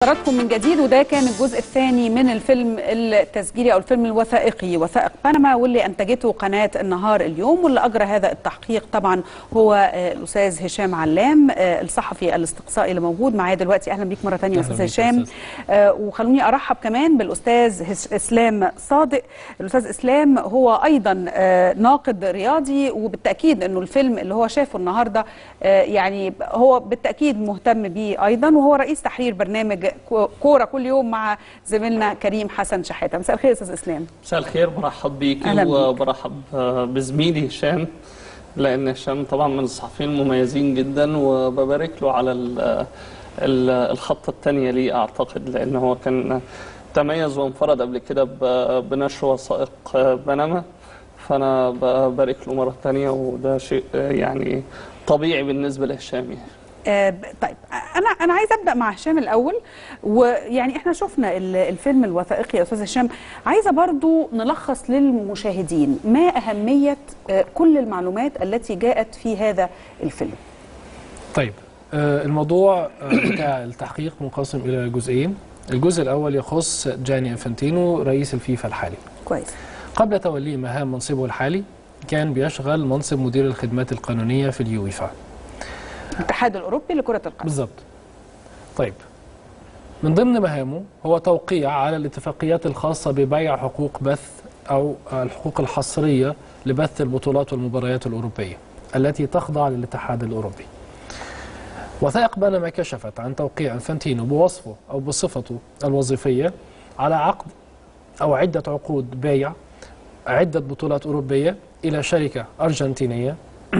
حضراتكم من جديد وده كان الجزء الثاني من الفيلم التسجيلي او الفيلم الوثائقي وثائق بنما واللي انتجته قناه النهار اليوم واللي اجرى هذا التحقيق طبعا هو آه، الاستاذ هشام علام آه، الصحفي الاستقصائي اللي موجود معايا دلوقتي اهلا بيك مره ثانيه أهلا استاذ بيك يا هشام أستاذ. آه، وخلوني ارحب كمان بالاستاذ هس- اسلام صادق الاستاذ اسلام هو ايضا آه، ناقد رياضي وبالتاكيد انه الفيلم اللي هو شافه النهارده آه، يعني هو بالتاكيد مهتم بيه ايضا وهو رئيس تحرير برنامج كو- كوره كل يوم مع زميلنا كريم حسن شحاته مساء الخير يا استاذ اسلام مساء الخير برحب بيكي أهلا بيك. وبرحب آه، بزميلي هشام لان هشام طبعا من الصحفيين المميزين جدا وببارك له على ال- ال- الخطه الثانيه ليه اعتقد لان هو كان تميز وانفرد قبل كده ب- بنشر وثائق آه، بنما فانا ببارك له مره ثانيه وده شيء آه، يعني طبيعي بالنسبه لهشام يعني آه، ب- طيب انا انا عايزه ابدا مع هشام الاول ويعني احنا شفنا ال- الفيلم الوثائقي يا استاذ هشام عايزه برضو نلخص للمشاهدين ما اهميه آه، كل المعلومات التي جاءت في هذا الفيلم طيب آه، الموضوع آه، بتاع التحقيق منقسم إلى جزئين الجزء الأول يخص جاني انفانتينو رئيس الفيفا الحالي كويس قبل توليه مهام منصبه الحالي كان بيشغل منصب مدير الخدمات القانونية في اليويفا الاتحاد الاوروبي لكره القدم بالضبط طيب من ضمن مهامه هو توقيع على الاتفاقيات الخاصة ببيع حقوق بث أو الحقوق الحصرية لبث البطولات والمباريات الأوروبية التي تخضع للاتحاد الأوروبي وثائق بنما كشفت عن توقيع انفانتينو بوصفه أو بصفته الوظيفية على عقد أو عدة عقود بيع عدة بطولات أوروبية إلى شركة أرجنتينية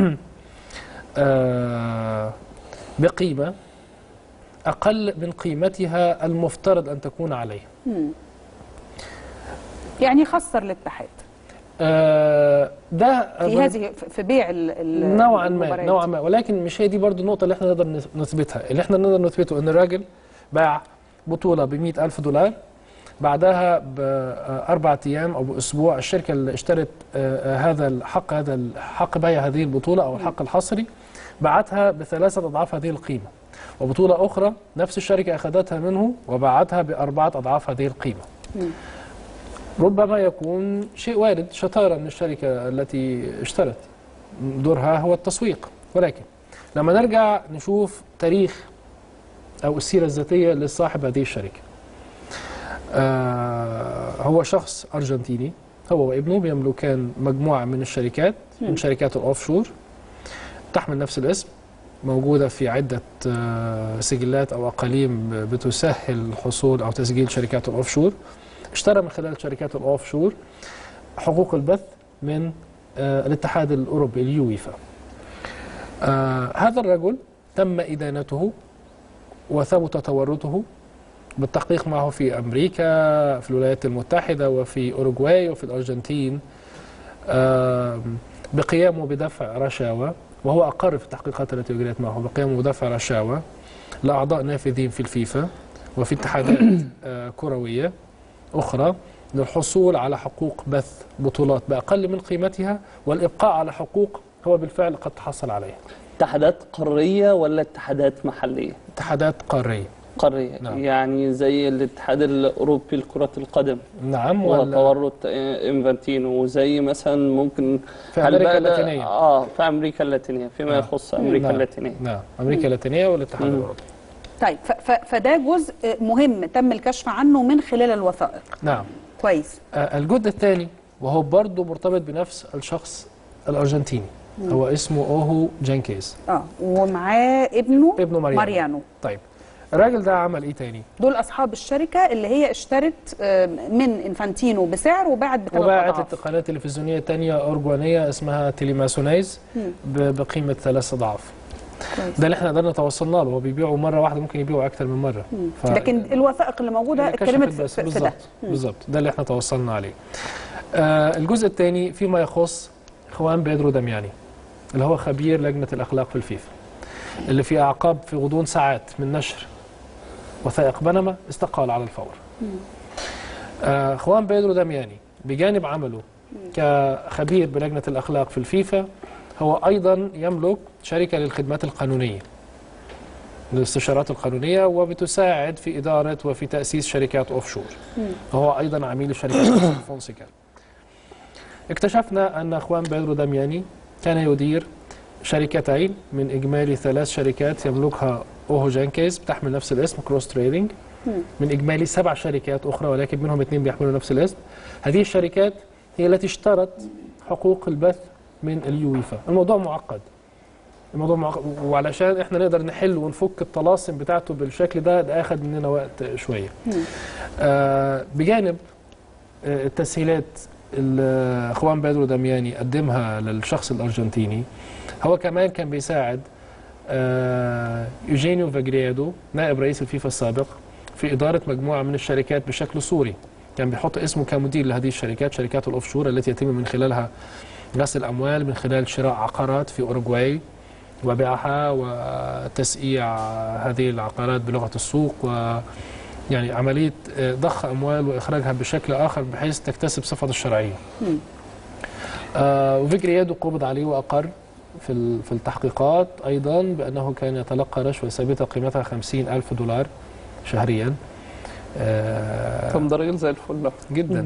آه، بقيمة أقل من قيمتها المفترض أن تكون عليه يعني خسر الاتحاد آه، ده في هذه في بيع ال- ال- نوعا ما المباريات. نوعا ما ولكن مش هي دي برضو النقطة اللي احنا نقدر نث- نثبتها اللي احنا نقدر نثبته ان الراجل باع بطولة ب ألف دولار بعدها بأربعة أيام أو بأسبوع الشركة اللي اشترت آه، آه، هذا الحق هذا الحق بيع هذه البطولة أو الحق الحصري باعتها بثلاثة أضعاف هذه القيمة وبطولة أخرى نفس الشركة أخذتها منه وباعتها بأربعة أضعاف هذه القيمة ربما يكون شيء وارد شطارة من الشركة التي اشترت دورها هو التسويق ولكن لما نرجع نشوف تاريخ أو السيرة الذاتية لصاحب هذه الشركة آه هو شخص أرجنتيني هو وابنه بيملكان مجموعة من الشركات من شركات الأوف شور تحمل نفس الاسم موجودة في عدة آه، سجلات أو أقاليم بتسهل الحصول أو تسجيل شركات الأوف شور اشترى من خلال شركات الأوف شور حقوق البث من آه، الاتحاد الأوروبي اليويفا آه، هذا الرجل تم إدانته وثبت تورطه بالتحقيق معه في أمريكا في الولايات المتحدة وفي أوروغواي وفي الأرجنتين آم، بقيامه بدفع رشاوى وهو أقر في التحقيقات التي أجريت معه بقيامه بدفع رشاوى لأعضاء نافذين في الفيفا وفي اتحادات آه، كروية أخرى للحصول على حقوق بث بطولات بأقل من قيمتها والإبقاء على حقوق هو بالفعل قد تحصل عليها اتحادات قاريه ولا اتحادات محليه اتحادات قارية قاريه نعم. يعني زي الاتحاد الاوروبي لكره القدم نعم ولا وتورط انفانتينو وزي مثلا ممكن في هل أمريكا بقى ده- اللاتينية. اه في امريكا اللاتينيه فيما نعم. يخص امريكا نعم. اللاتينيه نعم أمريكا اللاتينية والاتحاد مم. الأوروبي طيب ف- ف- فده جزء مهم تم الكشف عنه من خلال الوثائق نعم كويس آه، الجزء الثاني وهو برضه مرتبط بنفس الشخص الأرجنتيني هو اسمه أوهو جانكيز اه ومعاه ابنه ابنه مريانو. مريانو طيب الراجل ده عمل إيه تاني؟ دول اصحاب الشركه اللي هي اشترت آه، من انفانتينو بسعر وباعت بثلاث وباعت اضعاف قناة تلفزيونية تانية أورجوانية اسمها تيليماسونيز ب- بقيمة ثلاث أضعاف كويس. ده اللي احنا قدرنا توصلنا له هو بيبيعوا مرة واحدة ممكن يبيعوا أكتر من مرة ف- لكن الوثائق اللي موجوده كشفت اتكلمت في, بس في, في ده بالظبط بالظبط ده اللي احنا توصلنا عليه آه الجزء الثاني فيما يخص خوان بيدرو دامياني اللي هو خبير لجنة الأخلاق في الفيفا اللي في أعقاب في غضون ساعات من نشر وثائق بنما استقال على الفور آه خوان بيدرو دامياني بجانب عمله كخبير بلجنة الأخلاق في الفيفا هو أيضا يملك شركة للخدمات القانونية الاستشارات القانونية وبتساعد في إدارة وفي تأسيس شركات أوفشور وهو أيضا عميل شركة فونسيكا اكتشفنا أن أخوان بيدرو دامياني كان يدير شركتين من إجمالي ثلاث شركات يملكها أوهو جانكيز بتحمل نفس الاسم كروس تريدنج من إجمالي سبع شركات أخرى ولكن منهم اثنين بيحملوا نفس الاسم هذه الشركات هي التي اشترت حقوق البث من اليويفا الموضوع معقد الموضوع معقد وعلشان احنا نقدر نحل ونفك الطلاسم بتاعته بالشكل ده ده اخذ مننا وقت شويه آه بجانب آه، التسهيلات اللي اخوان بيدرو دامياني قدمها للشخص الارجنتيني هو كمان كان بيساعد آه، يوجينيو فاجريادو نائب رئيس الفيفا السابق في إدارة مجموعة من الشركات بشكل صوري كان بيحط اسمه كمدير لهذه الشركات شركات الأوفشور التي يتم من خلالها غسل أموال من خلال شراء عقارات في أوروغواي وبيعها وتسقيع هذه العقارات بلغة السوق و يعني عملية آه، ضخ أموال وإخراجها بشكل آخر بحيث تكتسب صفة الشرعية مم. آه وفيجريادو قبض عليه وأقر في ال- في التحقيقات أيضا بأنه كان يتلقى رشوة ثابتة قيمتها 50 ألف دولار شهريا آه طب ده راجل زي الفل جدا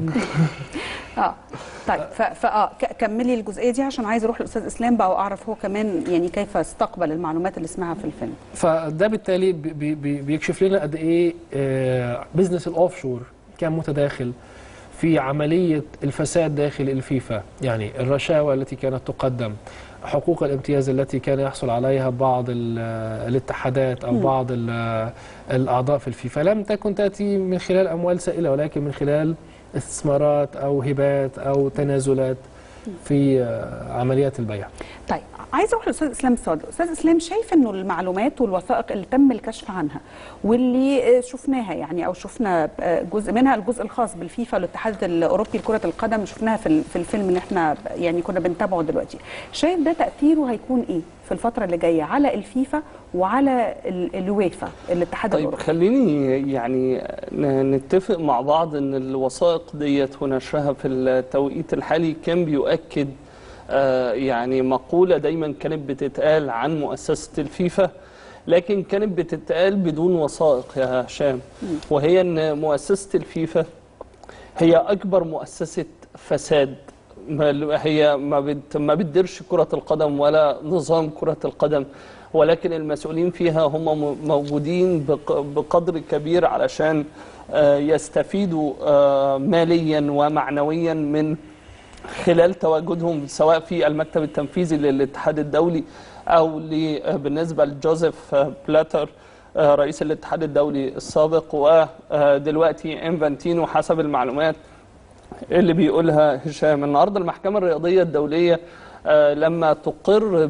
اه طيب ف... فاه ك- كملي الجزئيه دي عشان عايز اروح للاستاذ اسلام بقى واعرف هو كمان يعني كيف استقبل المعلومات اللي سمعها في الفيلم فده بالتالي بي- بي- بي- بيكشف لنا قد ايه آه، بزنس الاوفشور كان متداخل في عمليه الفساد داخل الفيفا يعني الرشاوى التي كانت تقدم حقوق الامتياز التي كان يحصل عليها بعض ال- الاتحادات او مم. بعض ال- الاعضاء في الفيفا لم تكن تاتي من خلال اموال سائله ولكن من خلال استثمارات او هبات او تنازلات في آه، عمليات البيع طيب عايز اروح للاستاذ اسلام الصادق استاذ اسلام شايف انه المعلومات والوثائق اللي تم الكشف عنها واللي آه، شفناها يعني او شفنا آه، جزء منها الجزء الخاص بالفيفا والاتحاد الاوروبي لكره القدم شفناها في ال- في الفيلم اللي احنا يعني كنا بنتابعه دلوقتي شايف ده تاثيره هيكون ايه في الفتره اللي جايه على الفيفا وعلى ال- اليويفا الاتحاد طيب الاوروبي خليني يعني ن- نتفق مع بعض ان الوثائق ديت ونشرها في التوقيت الحالي كان بيؤكد آه، يعني مقولة دايما كانت بتتقال عن مؤسسة الفيفا لكن كانت بتتقال بدون وثائق يا هشام وهي ان مؤسسة الفيفا هي اكبر مؤسسة فساد ما- هي ما بت ما بتديرش كرة القدم ولا نظام كرة القدم ولكن المسؤولين فيها هم م- موجودين بق- بقدر كبير علشان آه، يستفيدوا آه، ماليا ومعنويا من خلال تواجدهم سواء في المكتب التنفيذي للاتحاد الدولي او ل- آه، بالنسبه لجوزيف آه، بلاتر آه، رئيس الاتحاد الدولي السابق ودلوقتي انفانتينو حسب المعلومات اللي بيقولها هشام النهارده المحكمه الرياضيه الدوليه آه، لما تقر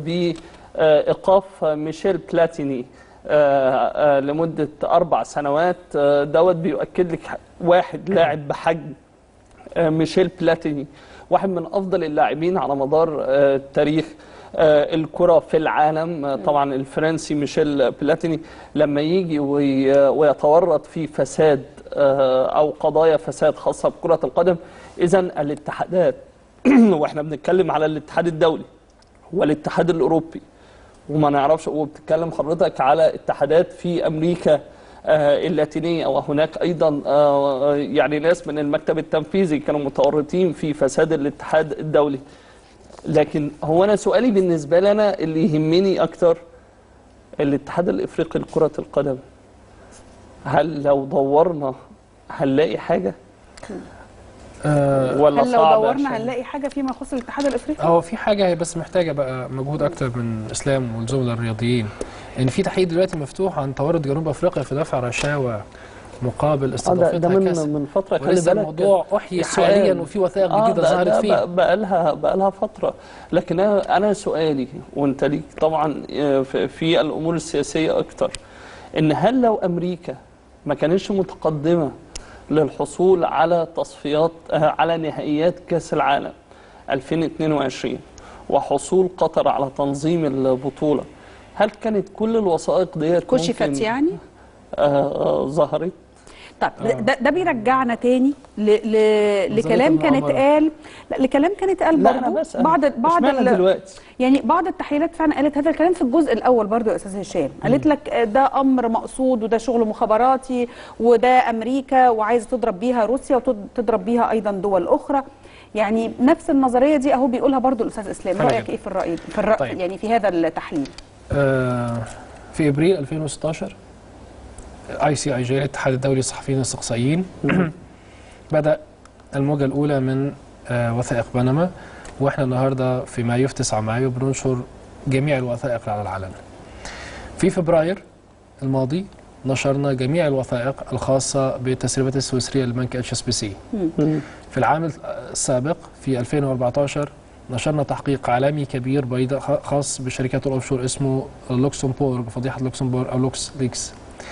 بايقاف ميشيل بلاتيني آه، آه، لمده اربع سنوات آه، دوت بيؤكد لك واحد لاعب بحجم آه، ميشيل بلاتيني واحد من افضل اللاعبين على مدار آه، التاريخ آه، الكرة في العالم آه، طبعا الفرنسي ميشيل بلاتيني لما يجي وي- ويتورط في فساد آه، او قضايا فساد خاصة بكرة القدم اذا الاتحادات واحنا بنتكلم على الاتحاد الدولي والاتحاد الاوروبي وما نعرفش وبتتكلم حضرتك على اتحادات في امريكا آه، اللاتينيه وهناك ايضا آه، يعني ناس من المكتب التنفيذي كانوا متورطين في فساد الاتحاد الدولي لكن هو انا سؤالي بالنسبه لي انا اللي يهمني اكتر الاتحاد الافريقي لكره القدم هل لو دورنا هنلاقي حاجه آه ولا هل لو صعب دورنا عشان- هنلاقي حاجه فيما يخص الاتحاد الافريقي هو في حاجة هي بس محتاجة بقى مجهود أكتر من إسلام والزملاء الرياضيين إن في تحقيق دلوقتي مفتوح عن تورط جنوب أفريقيا في دفع رشاوى مقابل آه، ده, استضافتها ده من كاس من فتره خلي ولسه بالك الموضوع أحيي السؤال- حاليا وفي وثائق آه جديدة ده- ظهرت ده فيه بقى- بقى لها بقى لها فتره لكن انا انا سؤالي وانت ليك طبعا آه، في في الامور السياسيه اكتر ان هل لو امريكا ما كانتش متقدمه للحصول على تصفيات آه، على نهائيات كاس العالم 2022 وحصول قطر على تنظيم البطوله هل كانت كل الوثائق ديت كشفت ممكن، يعني آه، آه، ظهرت طب ده, ده بيرجعنا تاني ل... ل... لكلام كان المؤامرة. اتقال لا لكلام كان اتقال لا انا برضه بسال بعض بعض اشمعنى ال- دلوقتي يعني بعض التحليلات فعلا قالت هذا الكلام في الجزء الاول برضو يا استاذ هشام قالت لك آه، ده امر مقصود وده شغل مخابراتي وده امريكا وعايزه تضرب بيها روسيا وتضرب بيها ايضا دول اخرى يعني نفس النظريه دي اهو بيقولها برضو الاستاذ اسلام حلو رايك جدا. ايه في الراي في الرأي طيب. يعني في هذا التحليل آه، في ابريل 2016 اي سي اي جي الاتحاد الدولي للصحفيين الاستقصائيين بدا الموجه الاولى من آه، وثائق بنما واحنا النهارده في مايو في 9 مايو بننشر جميع الوثائق على العلن. في فبراير الماضي نشرنا جميع الوثائق الخاصه بالتسريبات السويسريه لبنك اتش اس بي سي. في العام السابق في 2014 نشرنا تحقيق عالمي كبير بيضاء خ- خاص بشركات الاوفشور اسمه لوكسمبورغ فضيحه لوكسمبورغ او لوكس ليكس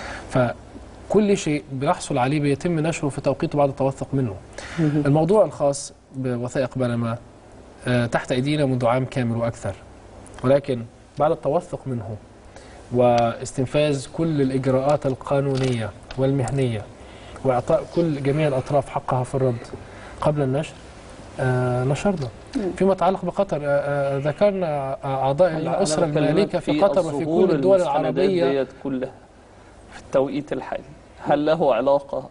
فكل شيء بيحصل عليه بيتم نشره في توقيته بعد التوثق منه الموضوع الخاص بوثائق بنما آه، تحت ايدينا منذ عام كامل واكثر ولكن بعد التوثق منه واستنفاذ كل الاجراءات القانونيه والمهنيه واعطاء كل جميع الاطراف حقها في الرد قبل النشر آه نشرنا فيما يتعلق بقطر آه آه ذكرنا اعضاء أنا الاسره بكلمك المالكه في قطر وفي الظهور كل الدول المستندات العربيه ديت كلها في التوقيت الحالي هل له علاقة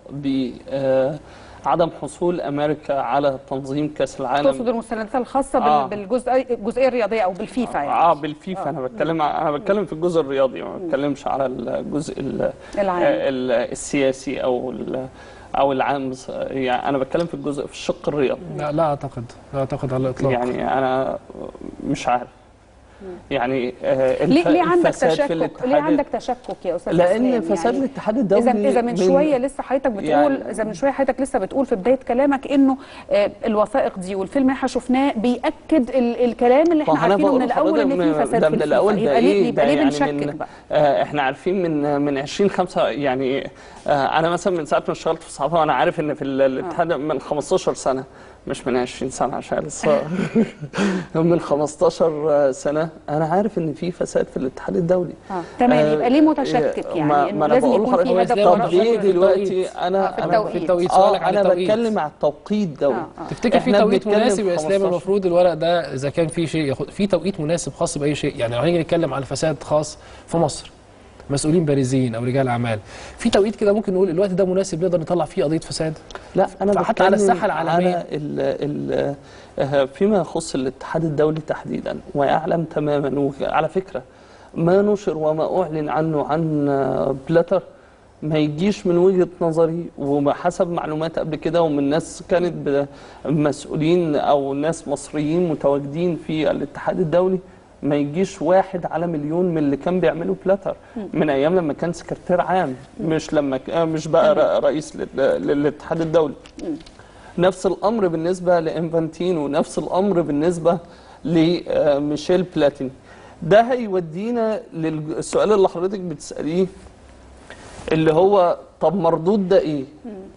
بعدم حصول أمريكا على تنظيم كأس العالم تقصد المستندات الخاصه بال- آه. بالجزء الجزئيه الرياضيه او بالفيفا يعني اه بالفيفا انا بتكلم انا بتكلم في الجزء الرياضي ما بتكلمش على الجزء ال- العام. ال- السياسي او ال- او العام بص- يعني انا بتكلم في الجزء في الشق الرياضي لا لا اعتقد لا اعتقد على الاطلاق يعني انا مش عارف يعني آه، ليه الف- ليه عندك الفساد في تشكك الاتحاد ليه عندك تشكك يا استاذ لان إسلام؟ فساد يعني الاتحاد الدولي اذا اذا من شويه لسه حضرتك بتقول يعني- اذا من شويه حضرتك لسه بتقول في بدايه كلامك انه آه، الوثائق دي والفيلم اللي احنا شفناه بياكد ال الكلام اللي احنا ما أنا عارفينه بقول من الاول ان لحضرتك في فساد ده في من الفيفا الاول ده يبقى ليه ايه يبقى ده ليه يعني بنشكك من بقى آه احنا عارفين من من 20 5 يعني آه انا مثلا من ساعه ما اشتغلت في الصحافه وانا عارف ان في ال- الاتحاد من 15 سنه مش من 20 سنه عشان لسه من 15 سنه انا عارف ان في فساد في الاتحاد الدولي آه. تمام آه، يبقى ليه متشكك ما- يعني ما انه أنا لازم بقول يكون في لحضرتك هدف هو وراء طب ليه التوقيت. دلوقتي في انا في انا التوقيت. في التوقيت اه سؤالك عن انا التوقيت بتكلم على التوقيت دوت آه، آه. تفتكر في إحنا توقيت بنتكلم مناسب في يا اسلام 15. المفروض الورق ده اذا كان في شيء ياخد في توقيت مناسب خاص باي شيء يعني لو هنيجي نتكلم عن فساد خاص في مصر مسؤولين بارزين او رجال اعمال في توقيت كده ممكن نقول الوقت ده مناسب نقدر نطلع فيه قضيه فساد لا انا فحتى بتكلم على الساحة العالمية. على ال ال آه، فيما يخص الاتحاد الدولي تحديدا ويعلم تماما وعلى فكره ما نشر وما اعلن عنه عن آه، بلاتر ما يجيش من وجهه نظري وحسب معلومات قبل كده ومن ناس كانت ب- مسؤولين او ناس مصريين متواجدين في الاتحاد الدولي ما يجيش واحد على مليون من اللي كان بيعمله بلاتر من ايام لما كان سكرتير عام مش لما ك- آه، مش بقى ر- رئيس لل- للاتحاد الدولي نفس الامر بالنسبه لانفانتينو نفس الامر بالنسبه لميشيل بلاتيني ده هيودينا للسؤال اللي حضرتك بتساليه اللي هو طب مردود ده ايه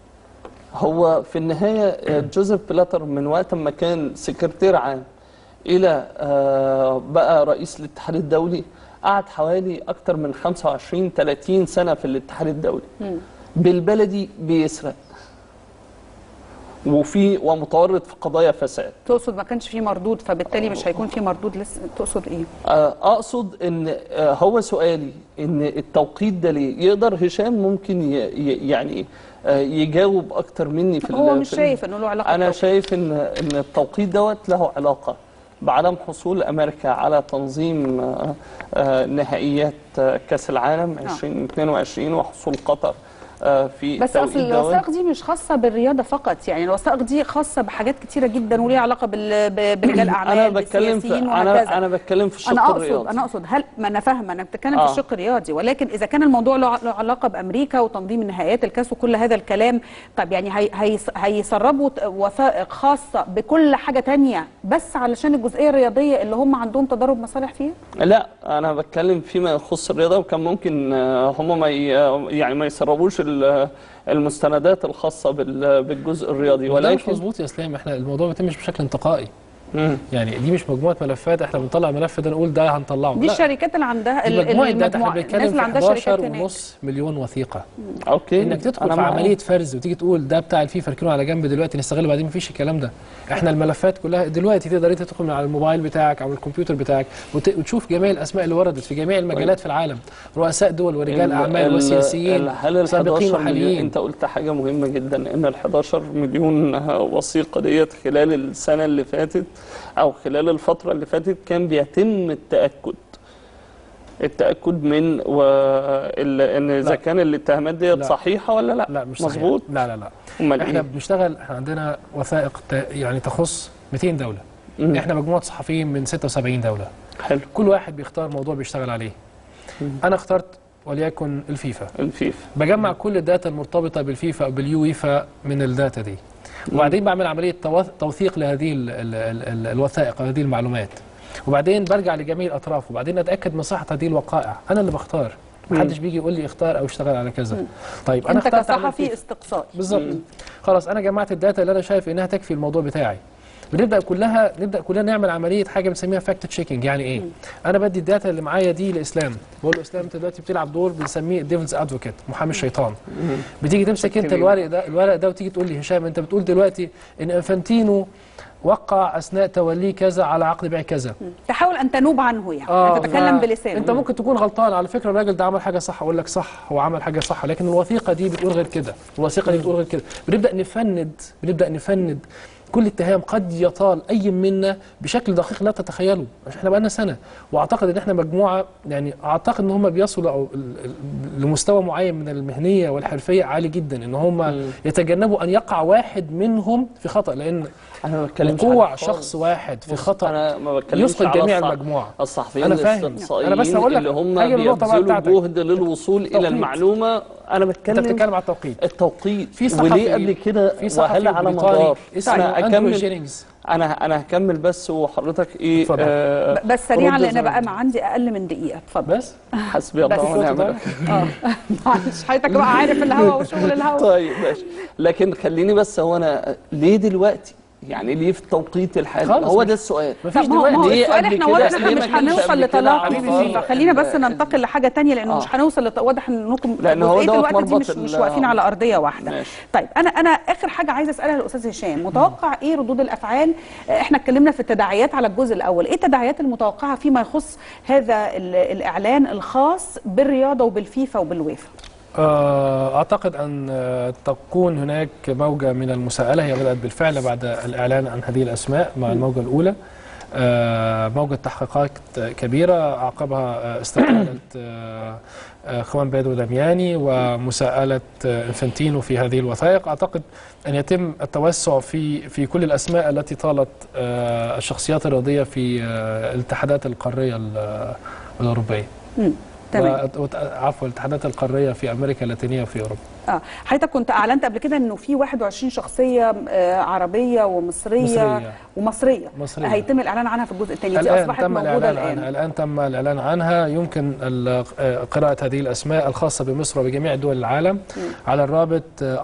هو في النهايه آه، جوزيف بلاتر من وقت ما كان سكرتير عام الى آه، بقى رئيس الاتحاد الدولي قعد حوالي اكتر من 25 30 سنه في الاتحاد الدولي بالبلدي بيسرق وفي ومتورط في قضايا فساد تقصد ما كانش في مردود فبالتالي مش هيكون في مردود لسه تقصد ايه آه، اقصد ان آه، هو سؤالي ان التوقيت ده ليه يقدر هشام ممكن ي- ي- يعني آه، يجاوب اكتر مني في هو ال- مش في ال- شايف انه له علاقه انا بالتوقيت. شايف ان ان التوقيت دوت له علاقه بعدم حصول امريكا على تنظيم آه، آه، نهائيات آه، كاس العالم 2022 وحصول قطر آه، في بس اصل التوقيت دوت. الوثائق دي مش خاصه بالرياضه فقط يعني الوثائق دي خاصه بحاجات كتيره جدا وليها علاقه بال- ب- برجال اعمال انا بتكلم في بالسياسيين انا وهكذا انا بتكلم في الشق انا اقصد الرياضي انا اقصد هل ما انا فاهمه انا بتكلم آه. في الشق الرياضي ولكن اذا كان الموضوع له له علاقه بامريكا وتنظيم نهائيات الكاس وكل هذا الكلام طب يعني هي هي هيسربوا ت- وثائق خاصه بكل حاجه تانية بس علشان الجزئيه الرياضيه اللي هم عندهم تضارب مصالح فيها لا انا بتكلم فيما يخص الرياضه وكان ممكن آه، هم ما ي- يعني ما يسربوش ال- المستندات الخاصه بال- بالجزء الرياضي وده مش ولكن مظبوط يا اسلام احنا الموضوع ما بيتمش بشكل انتقائي مم. يعني دي مش مجموعه ملفات احنا بنطلع ملف ده نقول ده هنطلعه دي لا الشركات اللي عندها دي ال- مجموعه داتا احنا المجموعة- الناس بنتكلم اللي في عندها شركات 11 هناك ونص مليون وثيقه اوكي انك تدخل أنا في معاك. عمليه فرز وتيجي تقول ده بتاع الفيفا اركنه على جنب دلوقتي نستغله بعدين مفيش الكلام ده احنا الملفات كلها دلوقتي تقدر انت تدخل من على الموبايل بتاعك او الكمبيوتر بتاعك وت- وتشوف جميع الاسماء اللي وردت في جميع المجالات في العالم رؤساء دول ورجال ال- اعمال ال- وسياسيين ال- هل ال سابقين 11 مليون وحاليين انت قلت حاجه مهمه جدا ان ال 11 مليون وثيقه ديت خلال السنه اللي فاتت او خلال الفتره اللي فاتت كان بيتم التاكد التاكد من و... ال... ان اذا لا. كان الاتهامات ديت لا. صحيحه ولا لا لا مش صحيح. مظبوط لا لا لا امال احنا ايه بنشتغل احنا عندنا وثائق ت- يعني تخص 200 دوله مم. احنا مجموعه صحفيين من 76 دوله حلو كل واحد بيختار موضوع بيشتغل عليه انا اخترت وليكن الفيفا الفيفا بجمع كل الداتا المرتبطه بالفيفا او باليويفا من الداتا دي وبعدين بعمل عمليه تو- توثيق لهذه ال ال ال ال الوثائق وهذه المعلومات وبعدين برجع لجميع الاطراف وبعدين اتاكد من صحه هذه الوقائع انا اللي بختار محدش بيجي يقول لي اختار او اشتغل على كذا طيب انا انت اخترت أعمل كصحفي فيفا. استقصائي بالظبط خلاص انا جمعت الداتا اللي انا شايف انها تكفي الموضوع بتاعي بنبدا كلها نبدا كلنا نعمل عمليه حاجه بنسميها فاكت تشيكينج يعني ايه انا بدي الداتا اللي معايا دي لاسلام بقول له اسلام انت دلوقتي بتلعب دور بنسميه ديفلز ادفوكيت محامي الشيطان بتيجي تمسك انت كبير. الورق ده الورق ده وتيجي تقول لي هشام انت بتقول دلوقتي ان انفانتينو وقع اثناء توليه كذا على عقد بيع كذا تحاول ان تنوب عنه يعني أن تتكلم ف- بلسانه انت ممكن تكون غلطان على فكره الراجل ده عمل حاجه صح اقول لك صح هو عمل حاجه صح لكن الوثيقه دي بتقول غير كده الوثيقه دي بتقول غير كده بنبدا نفند بنبدا نفند كل اتهام قد يطال اي منا بشكل دقيق لا تتخيله عشان احنا بقالنا سنه واعتقد ان احنا مجموعه يعني اعتقد ان هم بيصلوا أو ال- ال- لمستوى معين من المهنيه والحرفيه عالي جدا ان هم يتجنبوا ان يقع واحد منهم في خطا لان انا ما بتكلمش وقوع على شخص خالص. واحد في بص، خطا انا ما بتكلمش يسقط على جميع الصح- المجموعه الصحفيين أنا فاهم. الاستقصائيين أنا بس هقول لك اللي هم هاجي للنقطة بقى بيبذلوا بتاعتك. جهد للوصول الى التوقيت. المعلومه انا انت بتكلم بتتكلم على التوقيت التوقيت في صحفي وليه قبل كده في صحفي وهل على بريطاني مدار اسمه انا اندرو اكمل جينينجز انا انا هكمل بس وحضرتك ايه اتفضل. آه ب- بس سريعا رد لان زي- بقى ما عندي اقل من دقيقه اتفضل بس حسبي الله بس ونعم ده. الوكيل اه معلش حضرتك بقى عارف الهوا وشغل الهوا طيب ماشي لكن خليني بس هو انا ليه دلوقتي يعني ليه في التوقيت الحالي خالص هو مش- ده السؤال مفيش طب ما هو- ما هو دلوقتي ليه السؤال قبل احنا كده؟ واضح ان ليه احنا ما مش كانش هنوصل قبل كده لطلاق على حبيبي طول؟ فيفا خلينا بس ال- ننتقل لحاجه تانية لانه آه. مش هنوصل لط... واضح انكم لأن هو جزئية دوت الوقت دي مربط مش مش ال- واقفين على ارضيه واحده ماشي. طيب انا انا اخر حاجه عايزه اسالها للاستاذ هشام متوقع ايه ردود الافعال آه، احنا اتكلمنا في التداعيات على الجزء الاول ايه التداعيات المتوقعه فيما يخص هذا ال- الاعلان الخاص بالرياضه وبالفيفا وبالويفا آه، اعتقد ان آه، تكون هناك موجه من المساءله هي بدات بالفعل بعد الاعلان عن هذه الاسماء مع الموجه الاولى آه، موجة تحقيقات كبيرة عقبها آه، استقالة آه، آه، خوان بيدو دامياني ومساءلة آه، انفنتينو في هذه الوثائق أعتقد أن يتم التوسع في في كل الأسماء التي طالت آه، الشخصيات الرياضية في آه، الاتحادات القارية ال- الأوروبية مم. تمام وت- وت- عفوا الاتحادات القارية في أمريكا اللاتينية وفي أوروبا اه حضرتك كنت اعلنت قبل كده انه في 21 شخصيه آه، عربيه ومصريه مصرية. ومصريه مصرية. هيتم الاعلان عنها في الجزء الثاني دي الآن اصبحت تم موجوده الإعلان الان عنها الآن تم الإعلان عنها يمكن ال- آه، قراءة هذه الأسماء الخاصة بمصر وبجميع دول العالم على الرابط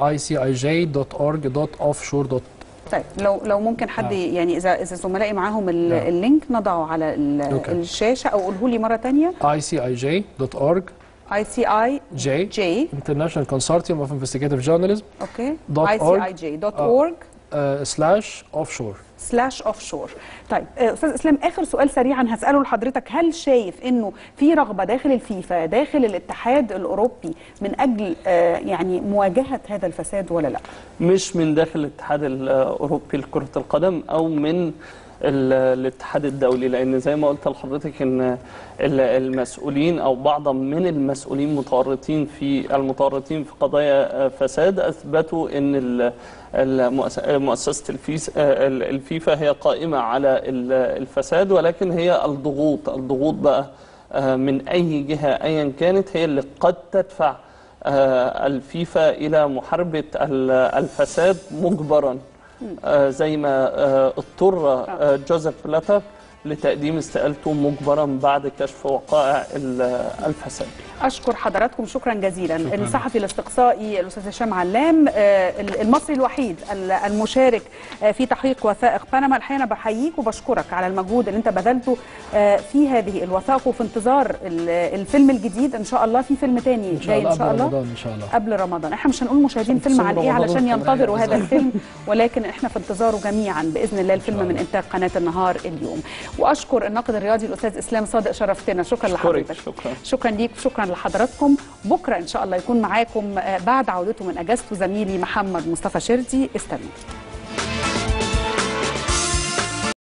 icij.org.offshore. طيب لو لو ممكن حد آه. يعني اذا اذا زملائي معاهم ال- نعم. اللينك نضعه على ال- أوكي. الشاشه او قوله لي مره ثانيه icij.org اي سي اي J جي International Consortium of Investigative Journalism اوكي Dot اي سي org. اي جي دوت آه. اورج uh, slash offshore. سلاش اوف شور طيب آه، استاذ اسلام اخر سؤال سريعا هساله لحضرتك هل شايف انه في رغبه داخل الفيفا داخل الاتحاد الاوروبي من اجل آه، يعني مواجهه هذا الفساد ولا لا مش من داخل الاتحاد الاوروبي لكره القدم او من ال- الاتحاد الدولي لان زي ما قلت لحضرتك ان ال- المسؤولين او بعض من المسؤولين متورطين في المتورطين في قضايا فساد اثبتوا ان ال- المؤس- مؤسسه الفيس- ال- الفيفا هي قائمه على ال- الفساد ولكن هي الضغوط الضغوط بقى آه، من اي جهه ايا كانت هي اللي قد تدفع آه، الفيفا الى محاربه ال- الفساد مجبرا آه، زي ما آه، اضطر آه، جوزيف بلاتر لتقديم استقالته مجبرا بعد كشف وقائع ال- الفساد اشكر حضراتكم شكرا جزيلا الصحفي الاستقصائي الاستاذ هشام علام آه، المصري الوحيد ال- المشارك آه، في تحقيق وثائق بنما الحقيقه انا بحييك وبشكرك على المجهود اللي انت بذلته آه، في هذه الوثائق وفي انتظار ال- الفيلم الجديد ان شاء الله في فيلم تاني ان شاء جاي الله ان شاء قبل الله رمضان ان شاء الله قبل رمضان احنا مش هنقول مشاهدين فيلم فيلم عن ايه رمضان علشان كمان ينتظروا هذا بالظبط. الفيلم ولكن احنا في انتظاره جميعا باذن الله الفيلم شاء من الله. انتاج قناه النهار اليوم واشكر الناقد الرياضي الاستاذ اسلام صادق شرفتنا شكرا أشكرك، لحضرتك شكرا. شكرا ليك وشكرا لحضراتكم بكره ان شاء الله يكون معاكم آه، بعد عودته من اجازته زميلي محمد مصطفى شردي استنوا